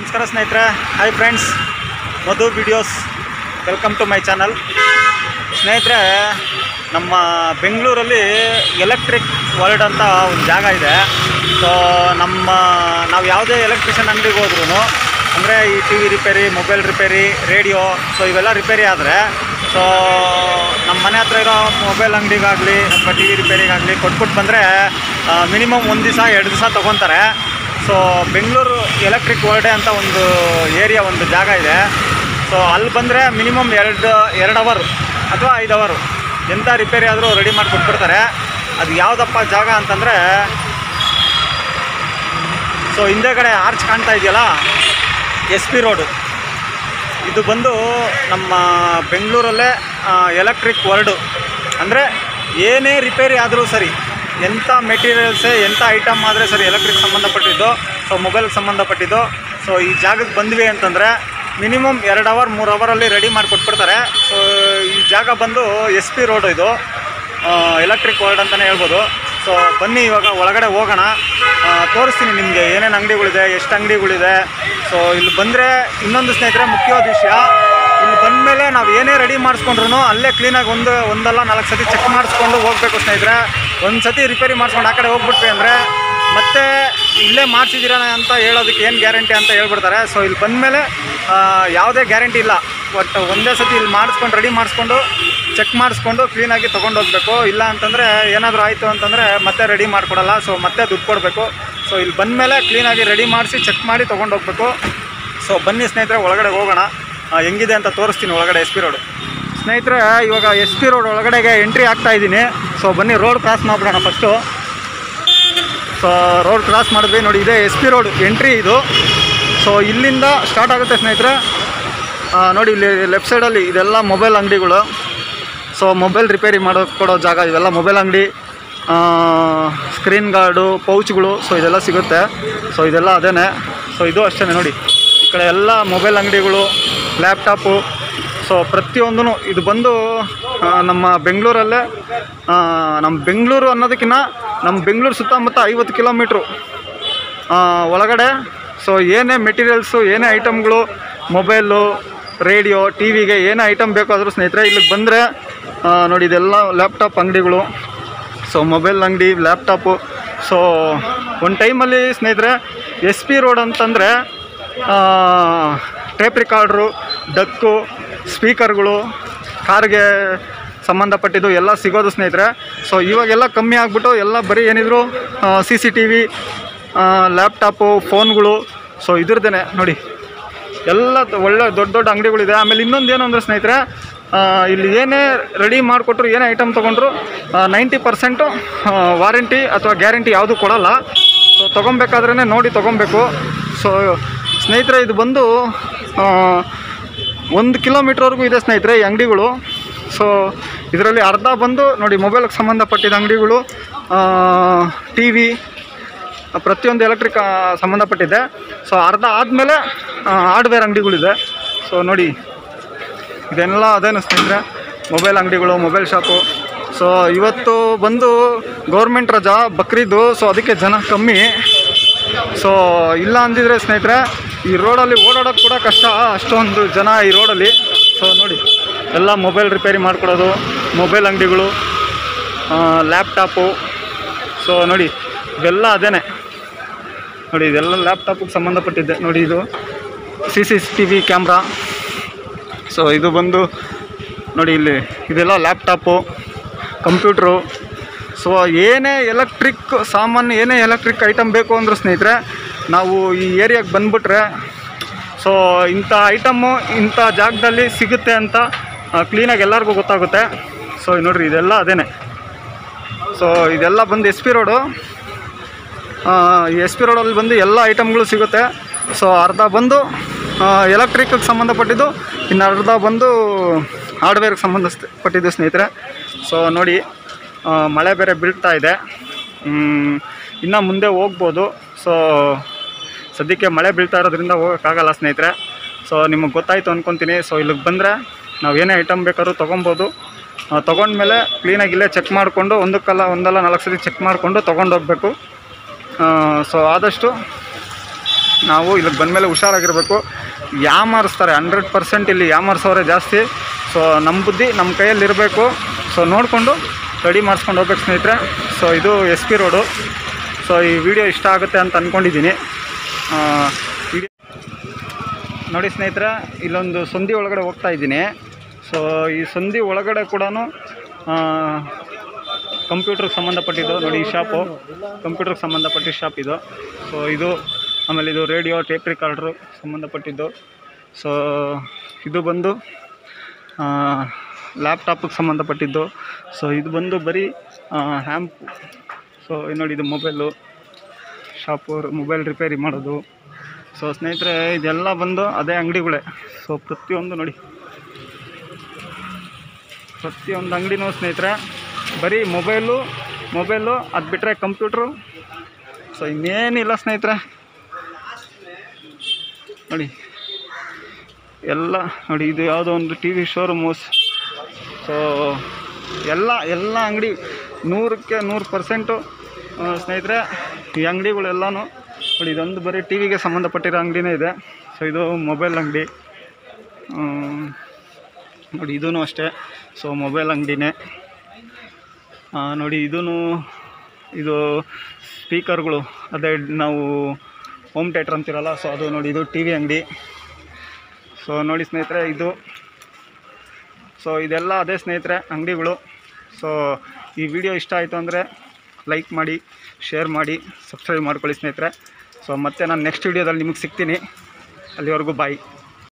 ನಮಸ್ಕಾರ ಸ್ನೇಹಿತರೆ hi friends Madhu videos welcome to my channel ಸ್ನೇಹಿತರೆ ನಮ್ಮ ಬೆಂಗಳೂರಲ್ಲಿ ಎಲೆಕ್ಟ್ರಿಕ್ ವರ್ಲ್ಡ್ ಅಂತ ಒಂದು ಜಾಗ ಇದೆ ಸೊ ನಮ್ಮ ನಾವು ಯಾವುದೇ ಎಲೆಕ್ಟ್ರಿಷಿಯನ್ ಅಂಗಡಿಗೆ ಹೋದ್ರೂ ಅಂದರೆ ಈ T V repair mobile repair radio so ಇವೆಲ್ಲ ರಿಪೇರಿ ಆದರೆ ಸೊ ನಮ್ಮ ಮನೆ ಹತ್ರ ಇರೋ ಮೊಬೈಲ್ ಅಂಗಡಿಗಾಗಲಿ ಅಥವಾ ಟಿ ವಿ ರಿಪೇರಿಗಾಗಲಿ ಕೊಟ್ಬಿಟ್ಟು ಬಂದರೆ ಮಿನಿಮಮ್ ಒಂದು ದಿವಸ ಎರಡು ದಿವಸ ತೊಗೊತಾರೆ ಸೊ ಬೆಂಗಳೂರು ಎಲೆಕ್ಟ್ರಿಕ್ ವರ್ಲ್ಡೆ ಅಂತ ಒಂದು ಏರಿಯಾ ಒಂದು ಜಾಗ ಇದೆ ಸೊ ಅಲ್ಲಿ ಬಂದರೆ ಮಿನಿಮಮ್ ಎರಡು ಎರಡು ಅವರ್ ಅಥವಾ ಐದು ಅವರು ಎಂಥ ರಿಪೇರಿ ಆದರೂ ರೆಡಿ ಮಾಡಿ ಕೊಟ್ಬಿಡ್ತಾರೆ ಅದು ಯಾವುದಪ್ಪ ಜಾಗ ಅಂತಂದರೆ ಸೊ ಹಿಂದೆಗಡೆ ಆರ್ಚ್ ಕಾಣ್ತಾ ಇದೆಯಲ್ಲ ಎಸ್ ಪಿ ರೋಡು ಇದು ಬಂದು ನಮ್ಮ ಬೆಂಗಳೂರಲ್ಲೇ ಎಲೆಕ್ಟ್ರಿಕ್ ವರ್ಲ್ಡು ಅಂದರೆ ಏನೇ ರಿಪೇರಿ ಆದರೂ ಸರಿ ಎಂಥ ಮೆಟೀರಿಯಲ್ಸೇ ಎಂಥ ಐಟಮ್ ಆದರೆ ಸರಿ ಎಲೆಕ್ಟ್ರಿಕ್ ಸಂಬಂಧಪಟ್ಟಿದ್ದು ಸೊ ಮೊಬೈಲ್ಗೆ ಸಂಬಂಧಪಟ್ಟಿದ್ದು ಸೊ ಈ ಜಾಗಕ್ಕೆ ಬಂದ್ವಿ ಅಂತಂದರೆ ಮಿನಿಮಮ್ ಎರಡು ಅವರ್ ಮೂರು ಅವರಲ್ಲಿ ರೆಡಿ ಮಾಡಿ ಕೊಟ್ಬಿಡ್ತಾರೆ ಸೊ ಈ ಜಾಗ ಬಂದು ಎಸ್ ಪಿ ರೋಡು ಇದು ಎಲೆಕ್ಟ್ರಿಕ್ ವರ್ಲ್ಡ್ ಅಂತಲೇ ಹೇಳ್ಬೋದು ಸೊ ಬನ್ನಿ ಇವಾಗ ಒಳಗಡೆ ಹೋಗೋಣ ಆ, ತೋರಿಸ್ತೀನಿ ನಿಮಗೆ ಏನೇನು ಅಂಗಡಿಗಳಿದೆ ಎಷ್ಟು ಅಂಗಡಿಗಳಿದೆ ಸೊ ಇಲ್ಲಿ ಬಂದರೆ ಇನ್ನೊಂದು ಸ್ನೇಹಿತರೆ ಮುಖ್ಯವಾದ ವಿಷಯ ಇಲ್ಲಿ ಬಂದಮೇಲೆ ನಾವು ಏನೇ ರೆಡಿ ಮಾಡಿಸ್ಕೊಂಡ್ರು ಅಲ್ಲೇ ಕ್ಲೀನಾಗಿ ಒಂದು ಒಂದಲ್ಲ ನಾಲ್ಕು ಸತಿ ಚೆಕ್ ಮಾಡಿಸ್ಕೊಂಡು ಹೋಗಬೇಕು ಸ್ನೇಹಿತರೆ ಒಂದು ಸತಿ ರಿಪೇರಿ ಮಾಡಿಸ್ಕೊಂಡು ಆ ಕಡೆ ಹೋಗ್ಬಿಟ್ವಿ ಅಂದರೆ ಮತ್ತೆ ಇಲ್ಲೇ ಮಾಡಿಸಿದ್ದೀರಾ ಅಂತ ಹೇಳೋದಕ್ಕೆ ಏನು ಗ್ಯಾರಂಟಿ ಅಂತ ಹೇಳ್ಬಿಡ್ತಾರೆ ಸೊ ಇಲ್ಲಿ ಬಂದಮೇಲೆ ಯಾವುದೇ ಗ್ಯಾರಂಟಿ ಇಲ್ಲ ಒಟ್ಟು ಒಂದೇ ಸತಿ ಇಲ್ಲಿ ಮಾಡಿಸ್ಕೊಂಡು ರೆಡಿ ಮಾಡಿಸ್ಕೊಂಡು ಚೆಕ್ ಮಾಡಿಸ್ಕೊಂಡು ಕ್ಲೀನಾಗಿ ತೊಗೊಂಡು ಹೋಗ್ಬೇಕು ಇಲ್ಲ ಅಂತಂದರೆ ಏನಾದರೂ ಆಯಿತು ಅಂತಂದರೆ ಮತ್ತೆ ರೆಡಿ ಮಾಡಿಕೊಡಲ್ಲ ಸೊ ಮತ್ತೆ ದುಡ್ಡು ಕೊಡಬೇಕು ಸೊ ಇಲ್ಲಿ ಬಂದಮೇಲೆ ಕ್ಲೀನಾಗಿ ರೆಡಿ ಮಾಡಿಸಿ ಚೆಕ್ ಮಾಡಿ ತೊಗೊಂಡು ಹೋಗ್ಬೇಕು ಸೊ ಬನ್ನಿ ಸ್ನೇಹಿತರೆ ಒಳಗಡೆ ಹೋಗೋಣ ಆ, ಹೆಂಗಿದೆ ಅಂತ ತೋರಿಸ್ತೀನಿ ಒಳಗಡೆ ಎಸ್ ಪಿ ರೋಡು ಸ್ನೇಹಿತರೆ ಇವಾಗ ಎಸ್ ಪಿ ರೋಡ್ ಒಳಗಡೆಗೆ ಎಂಟ್ರಿ ಆಗ್ತಾ ಇದ್ದೀನಿ ಸೊ ಬನ್ನಿ ರೋಡ್ ಕ್ರಾಸ್ ಮಾಡಿಬಿಡೋಣ ಫಸ್ಟು ಸೊ ರೋಡ್ ಕ್ರಾಸ್ ಮಾಡಿದ್ವಿ ನೋಡಿ ಇದೆ ಎಸ್ ಪಿ ರೋಡ್ ಎಂಟ್ರಿ ಇದು ಸೊ ಇಲ್ಲಿಂದ ಸ್ಟಾರ್ಟ್ ಆಗುತ್ತೆ ಸ್ನೇಹಿತರೆ ಆ, ನೋಡಿ ಇಲ್ಲಿ ಲೆಫ್ಟ್ ಸೈಡಲ್ಲಿ ಇದೆಲ್ಲ ಮೊಬೈಲ್ ಅಂಗಡಿಗಳು ಸೊ ಮೊಬೈಲ್ ರಿಪೇರಿ ಮಾಡೋ ಕೊಡೋ ಜಾಗ ಇವೆಲ್ಲ ಮೊಬೈಲ್ ಅಂಗಡಿ ಸ್ಕ್ರೀನ್ ಗಾರ್ಡು ಪೌಚ್ಗಳು ಸೊ ಇದೆಲ್ಲ ಸಿಗುತ್ತೆ ಸೊ ಇದೆಲ್ಲ ಅದೇನೆ ಸೊ ಇದು ಅಷ್ಟೇ ನೋಡಿ ಈ ಕಡೆ ಎಲ್ಲ ಮೊಬೈಲ್ ಅಂಗಡಿಗಳು ಲ್ಯಾಪ್ಟಾಪು ಸೊ ಪ್ರತಿಯೊಂದೂ ಇದು ಬಂದು ಆ, ನಮ್ಮ ಬೆಂಗಳೂರಲ್ಲೇ ಆ, ನಮ್ಮ ಬೆಂಗಳೂರು ಅನ್ನೋದಕ್ಕಿಂತ ನಮ್ಮ ಬೆಂಗಳೂರು ಸುತ್ತಮುತ್ತ ಐವತ್ತು ಕಿಲೋಮೀಟ್ರು ಆ, ಒಳಗಡೆ ಸೊ ಏನೇ ಮೆಟೀರಿಯಲ್ಸು ಏನೇ ಐಟಮ್ಗಳು ಮೊಬೈಲು ರೇಡಿಯೋ ಟಿ ವಿಗೆ ಏನೇ ಐಟಮ್ ಬೇಕಾದರೂ ಸ್ನೇಹಿತರೆ ಇಲ್ಲಿಗೆ ಬಂದರೆ ನೋಡಿ ಇದೆಲ್ಲ ಲ್ಯಾಪ್ಟಾಪ್ ಅಂಗಡಿಗಳು ಸೊ ಮೊಬೈಲ್ ಅಂಗಡಿ ಲ್ಯಾಪ್ಟಾಪು ಸೊ ಒಂದು ಟೈಮಲ್ಲಿ ಸ್ನೇಹಿತರೆ ಎಸ್ ಪಿ ರೋಡ್ ಅಂತಂದರೆ ಟೇಪ್ ರಿಕಾರ್ಡ್ರು ಡಕ್ಕು ಸ್ಪೀಕರ್ಗಳು ಕಾರ್ಗೆ ಸಂಬಂಧಪಟ್ಟಿದ್ದು ಎಲ್ಲ ಸಿಗೋದು ಸ್ನೇಹಿತರೆ ಸೊ ಇವಾಗೆಲ್ಲ ಕಮ್ಮಿ ಆಗಿಬಿಟ್ಟು ಎಲ್ಲ ಬರೀ ಏನಿದ್ರು C C T V laptop ಫೋನ್ಗಳು ಸೊ ಇದ್ರದ್ದೇನೆ ನೋಡಿ ಎಲ್ಲ ತ- ಒಳ್ಳೆ ದೊಡ್ಡ ದೊಡ್ಡ ಅಂಗಡಿಗಳಿದೆ ಆಮೇಲೆ ಇನ್ನೊಂದು ಏನು ಅಂದರೆ ಸ್ನೇಹಿತರೆ ಆ, ಇಲ್ಲಿ ಏನೇ ರೆಡಿ ಮಾಡಿಕೊಟ್ರು ಏನೇ ಐಟಮ್ ತೊಗೊಂಡ್ರು ನೈಂಟಿ ಪರ್ಸೆಂಟು ವಾರಂಟಿ ಅಥವಾ ಗ್ಯಾರಂಟಿ ಯಾವುದು ಕೊಡಲ್ಲ ಸೊ ತೊಗೊಬೇಕಾದ್ರೇ ನೋಡಿ ತೊಗೊಬೇಕು ಸೊ ಸ್ನೇಹಿತರೆ ಇದು ಬಂದು ಆ, ಒಂದು ಕಿಲೋಮೀಟ್ರ್ವರೆಗೂ ಇದೆ ಸ್ನೇಹಿತರೆ ಈ ಅಂಗಡಿಗಳು ಸೊ ಇದರಲ್ಲಿ ಅರ್ಧ ಬಂದು ನೋಡಿ ಮೊಬೈಲ್ಗೆ ಸಂಬಂಧಪಟ್ಟಿದ್ದ ಅಂಗಡಿಗಳು ಟಿ ವಿ ಪ್ರತಿಯೊಂದು ಎಲೆಕ್ಟ್ರಿಕ್ ಸಂಬಂಧಪಟ್ಟಿದೆ ಸೊ ಅರ್ಧ ಆದಮೇಲೆ ಹಾರ್ಡ್ವೇರ್ ಅಂಗಡಿಗಳಿದೆ ಸೊ ನೋಡಿ ಇದೆಲ್ಲ ಅದೇನು ಸ್ನೇಹಿತರೆ ಮೊಬೈಲ್ ಅಂಗಡಿಗಳು ಮೊಬೈಲ್ ಶಾಪು ಸೊ ಇವತ್ತು ಬಂದು ಗೌರ್ಮೆಂಟ್ ರಜಾ ಬಕ್ರೀದು ಸೊ ಅದಕ್ಕೆ ಜನ ಕಮ್ಮಿ ಸೊ ಇಲ್ಲ ಅಂದಿದ್ರೆ ಸ್ನೇಹಿತರೆ ಈ ರೋಡಲ್ಲಿ ಓಡಾಡೋದು ಕೂಡ ಕಷ್ಟ ಅಷ್ಟೊಂದು ಜನ ಈ ರೋಡಲ್ಲಿ ಸೊ ನೋಡಿ ಎಲ್ಲ ಮೊಬೈಲ್ ರಿಪೇರಿ ಮಾಡಿಕೊಡೋದು ಮೊಬೈಲ್ ಅಂಗಡಿಗಳು ಲ್ಯಾಪ್ಟಾಪು ಸೊ ನೋಡಿ ಇವೆಲ್ಲ ಅದೇನೆ ನೋಡಿ ಇದೆಲ್ಲ ಲ್ಯಾಪ್ಟಾಪಿಗೆ ಸಂಬಂಧಪಟ್ಟಿದ್ದೆ ನೋಡಿ ಇದು C C T V camera so ಇದು ಬಂದು ನೋಡಿ ಇಲ್ಲಿ ಇದೆಲ್ಲ ಲ್ಯಾಪ್ಟಾಪು ಕಂಪ್ಯೂಟ್ರು ಸೊ ಏನೇ ಎಲೆಕ್ಟ್ರಿಕ್ ಸಾಮಾನು ಏನೇ ಎಲೆಕ್ಟ್ರಿಕ್ ಐಟಮ್ ಬೇಕು ಅಂದರೂ ಸ್ನೇಹಿತರೆ ನಾವು ಈ ಏರಿಯಾಗೆ ಬಂದುಬಿಟ್ರೆ ಸೊ ಇಂಥ ಐಟಮ್ಮು ಇಂಥ ಜಾಗದಲ್ಲಿ ಸಿಗುತ್ತೆ ಅಂತ ಕ್ಲೀನಾಗಿ ಎಲ್ಲರಿಗೂ ಗೊತ್ತಾಗುತ್ತೆ ಸೊ ನೋಡಿರಿ ಇದೆಲ್ಲ ಅದೇನೆ ಸೊ ಇದೆಲ್ಲ ಬಂದು S P road S P ರೋಡಲ್ಲಿ ಬಂದು ಎಲ್ಲ ಐಟಮ್ಗಳು ಸಿಗುತ್ತೆ ಸೊ ಅರ್ಧ ಬಂದು ಎಲೆಕ್ಟ್ರಿಕ್ಗೆ ಸಂಬಂಧಪಟ್ಟಿದ್ದು ಇನ್ನು ಅರ್ಧ ಬಂದು ಹಾರ್ಡ್ವೇರ್ಗೆ ಸಂಬಂಧಪಟ್ಟಿದ್ದು ಸ್ನೇಹಿತರೆ ಸೊ ನೋಡಿ ಆ, ಮಳೆ ಬೇರೆ ಬೀಳ್ತಾ ಇದೆ ಇನ್ನು ಮುಂದೆ ಹೋಗ್ಬೋದು ಸೊ ಸದ್ಯಕ್ಕೆ ಮಳೆ ಬೀಳ್ತಾ ಇರೋದ್ರಿಂದ ಹೋಗೋಕ್ಕಾಗಲ್ಲ ಸ್ನೇಹಿತರೆ ಸೊ ನಿಮಗೆ ಗೊತ್ತಾಯಿತು ಅಂದ್ಕೊತೀನಿ ಸೊ ಇಲ್ಲಿಗೆ ಬಂದರೆ ನಾವು ಏನೇ ಐಟಮ್ ಬೇಕಾದ್ರೂ ತೊಗೊಬೋದು ತೊಗೊಂಡ್ಮೇಲೆ ಕ್ಲೀನಾಗಿ ಇಲ್ಲೇ ಚೆಕ್ ಮಾಡಿಕೊಂಡು ಒಂದಕ್ಕಲ್ಲ ಒಂದಲ್ಲ ನಾಲ್ಕು ಸತಿ ಚೆಕ್ ಮಾಡಿಕೊಂಡು ತೊಗೊಂಡು ಹೋಗಬೇಕು ಸೊ ಆದಷ್ಟು ನಾವು ಇಲ್ಲಿಗೆ ಬಂದಮೇಲೆ ಹುಷಾರಾಗಿರಬೇಕು ಯಾಮಾರಿಸ್ತಾರೆ ಹಂಡ್ರೆಡ್ ಪರ್ಸೆಂಟ್ ಇಲ್ಲಿ ಯಾಮಾರಿಸೋರೆ ಜಾಸ್ತಿ ಸೊ ನಮ್ಮ ಬುದ್ಧಿ ನಮ್ಮ ಕೈಯಲ್ಲಿ ಇರಬೇಕು ಸೊ ನೋಡಿಕೊಂಡು ರೆಡಿ ಮಾಡಿಸ್ಕೊಂಡು ಹೋಗ್ಬೇಕು ಸ್ನೇಹಿತರೆ ಸೊ ಇದು ಎಸ್ ಪಿ ರೋಡು ಸೊ ಈ ವಿಡಿಯೋ ಇಷ್ಟ ಆಗುತ್ತೆ ಅಂತ ಅಂದ್ಕೊಂಡಿದ್ದೀನಿ ವಿಡಿಯೋ ನೋಡಿ ಸ್ನೇಹಿತರೆ ಇಲ್ಲೊಂದು ಸಂಧಿ ಒಳಗಡೆ ಹೋಗ್ತಾ ಇದ್ದೀನಿ ಸೊ ಈ ಸಂಧಿ ಒಳಗಡೆ ಕೂಡ ಕಂಪ್ಯೂಟ್ರಿಗೆ ಸಂಬಂಧಪಟ್ಟಿದ್ದು ನೋಡಿ ಈ ಶಾಪು ಕಂಪ್ಯೂಟ್ರಿಗೆ ಸಂಬಂಧಪಟ್ಟಿದ್ದ ಶಾಪ್ ಇದು ಸೊ ಇದು ಆಮೇಲೆ ಇದು ರೇಡಿಯೋ ಟೇಪ್ ರಿಕಾರ್ಡ್ರು ಸಂಬಂಧಪಟ್ಟಿದ್ದು ಸೊ ಇದು ಬಂದು ಲ್ಯಾಪ್ಟಾಪಿಗೆ ಸಂಬಂಧಪಟ್ಟಿದ್ದು ಸೊ ಇದು ಬಂದು ಬರೀ ಹ್ಯಾಂಪ್ ಸೊ ನೋಡಿ ಇದು ಮೊಬೈಲು ಶಾಪು ಮೊಬೈಲ್ ರಿಪೇರಿ ಮಾಡೋದು ಸೊ ಸ್ನೇಹಿತರೆ ಇದೆಲ್ಲ ಬಂದು ಅದೇ ಅಂಗಡಿಗಳೇ ಸೊ ಪ್ರತಿಯೊಂದು ನೋಡಿ ಪ್ರತಿಯೊಂದು ಅಂಗಡಿನೂ ಸ್ನೇಹಿತರೆ ಬರೀ ಮೊಬೈಲು ಮೊಬೈಲು ಅದು ಬಿಟ್ಟರೆ ಕಂಪ್ಯೂಟ್ರು ಸೊ ಇನ್ನೇನಿಲ್ಲ ಸ್ನೇಹಿತರೆ ನೋಡಿ ಎಲ್ಲ ನೋಡಿ ಇದು ಯಾವುದೋ ಒಂದು ಟಿ ವಿ ಶೋರೂಮು ಸೊ ಎಲ್ಲ ಎಲ್ಲ ಅಂಗಡಿ ನೂರಕ್ಕೆ ನೂರು ಪರ್ಸೆಂಟು ಸ್ನೇಹಿತರೆ ಈ ಅಂಗಡಿಗಳೆಲ್ಲನೂ ನೋಡಿ ಇದೊಂದು ಬರೀ ಟಿ ವಿಗೆ ಸಂಬಂಧಪಟ್ಟಿರೋ ಅಂಗಡಿನೇ ಇದೆ ಸೊ ಇದು ಮೊಬೈಲ್ ಅಂಗಡಿ ನೋಡಿ ಇದೂ ಅಷ್ಟೇ ಸೊ ಮೊಬೈಲ್ ಅಂಗಡಿನೇ ಆ, ನೋಡಿ ಇದೂ ಇದು ಸ್ಪೀಕರ್ಗಳು ಅದೇ ನಾವು ಹೋಮ್ ಥಿಯೇಟ್ರ್ ಅಂತಿರಲ್ಲ ಸೊ ಅದು ನೋಡಿ ಇದು ಟಿ ವಿ ಅಂಗಡಿ ಸೊ ನೋಡಿ ಸ್ನೇಹಿತರೆ ಇದು ಸೊ ಇದೆಲ್ಲ ಅದೇ ಸ್ನೇಹಿತರೆ ಅಂಗಡಿಗಳು ಸೊ ಈ ವಿಡಿಯೋ ಇಷ್ಟ ಆಯಿತು ಅಂದರೆ ಲೈಕ್ ಮಾಡಿ ಶೇರ್ ಮಾಡಿ ಸಬ್ಸ್ಕ್ರೈಬ್ ಮಾಡ್ಕೊಳ್ಳಿ ಸ್ನೇಹಿತರೆ ಸೊ ಮತ್ತೆ ನಾನು ನೆಕ್ಸ್ಟ್ ವಿಡಿಯೋದಲ್ಲಿ ನಿಮಗೆ ಸಿಗ್ತೀನಿ ಅಲ್ಲಿವರೆಗೂ ಬಾಯ್